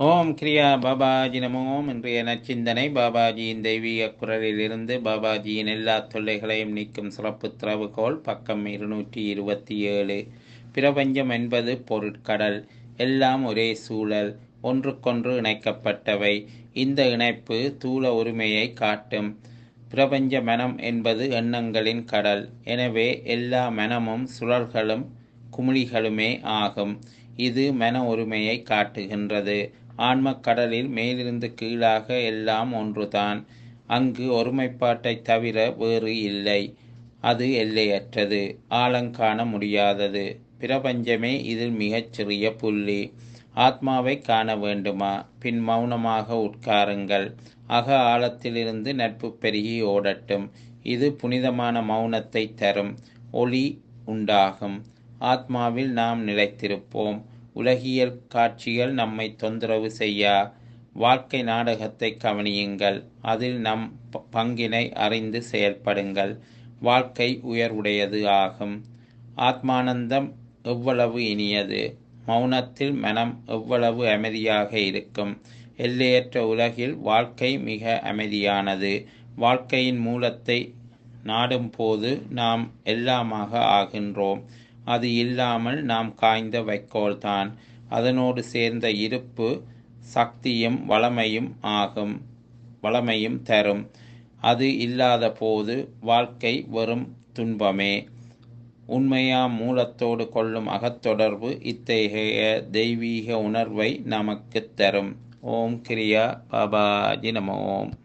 ஓம் கிரியா பாபாஜி நமோ ஓம் இன்றைய நச்சிந்தனை பாபாஜியின் தெய்வீக குரலிலிருந்து பாபாஜியின் எல்லா தொல்லைகளையும் நீக்கும் சிறப்பு திறவுகோல் பக்கம் இருநூற்றி இருபத்தி ஏழு பிரபஞ்சம் என்பது பொருட்கடல் எல்லாம் ஒரே சூழல் ஒன்றுக்கொன்று இணைக்கப்பட்டவை இந்த இணைப்பு தூல உரிமையை காட்டும் பிரபஞ்ச மனம் என்பது எண்ணங்களின் கடல் எனவே எல்லா மனமும் சுழல்களும் குமிழிகளுமே ஆகும் இது மன உரிமையை காட்டுகின்றது ஆன்மக் கடலில் மேலிருந்து கீழாக எல்லாம் ஒன்றுதான் அங்கு ஒருமைப்பாட்டை தவிர வேறு இல்லை அது எல்லையற்றது ஆழங்காண முடியாதது பிரபஞ்சமே இதில் மிகச் சிறிய புள்ளி ஆத்மாவை காண வேண்டுமா பின் மௌனமாக உட்காருங்கள் அக ஆழத்திலிருந்து நட்பு பெருகி ஓடட்டும் இது புனிதமான மௌனத்தை தரும் ஒளி உண்டாகும் ஆத்மாவில் நாம் நிலைத்திருப்போம் உலகியல் காட்சிகள் நம்மை தொந்தரவு செய்யா வாழ்க்கை நாடகத்தை கவனியுங்கள் அதில் நம் பங்கினை அறிந்து செயல்படுங்கள் வாழ்க்கை உயர்வுடையது ஆகும் ஆத்மானந்தம் எவ்வளவு இனியது மௌனத்தில் மனம் எவ்வளவு அமைதியாக இருக்கும் எல்லையற்ற உலகில் வாழ்க்கை மிக அமைதியானது வாழ்க்கையின் மூலத்தை நாடும் போது நாம் எல்லாமாக ஆகின்றோம் அது இல்லாமல் நாம் காய்ந்த வைக்கோல்தான் அதனோடு சேர்ந்த இருப்பு சக்தியும் வளமையும் ஆகும் வளமையும் தரும் அது இல்லாத போது வாழ்க்கை வெறும் துன்பமே உண்மையா மூலத்தோடு கொள்ளும் அகத்தொடர்பு இத்தகைய தெய்வீக உணர்வை நமக்கு தரும் ஓம் கிரியா பாபாஜி நம ஓம்